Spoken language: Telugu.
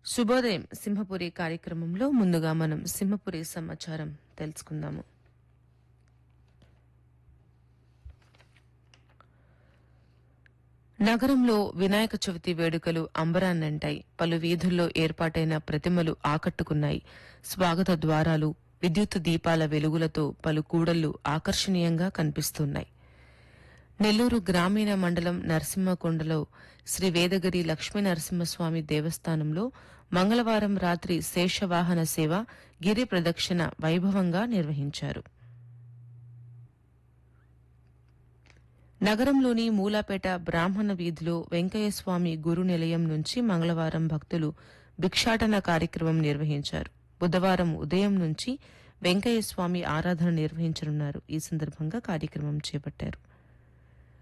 శుభోదయం సింహపురి కార్యక్రమంలో ముందుగా మనం సింహపురి సమాచారం తెలుసుకుందాము నగరంలో వినాయక చవితి వేడుకలు అంబరాన్నంటాయి పలు వీధుల్లో ఏర్పాటైన ప్రతిమలు ఆకట్టుకున్నాయి స్వాగత ద్వారాలు విద్యుత్ దీపాల వెలుగులతో పలు కూడళ్లు ఆకర్షణీయంగా కనిపిస్తున్నాయి నెల్లూరు గ్రామీణ మండలం నరసింహకొండలో శ్రీ వేదగిరి లక్ష్మీ నరసింహస్వామి దేవస్థానంలో మంగళవారం రాత్రి శేషవాహన సేవ గిరి ప్రదక్షిణ వైభవంగా నిర్వహించారు నగరంలోని మూలాపేట బ్రాహ్మణ వీధిలో వెంకయ్యస్వామి గురు నిలయం నుంచి మంగళవారం భక్తులు భిక్షాటన కార్యక్రమం నిర్వహించారు బుధవారం ఉదయం నుంచి వెంకయ్యస్వామి ఆరాధన నిర్వహించనున్నారు ఈ సందర్భంగా కార్యక్రమం చేపట్టారు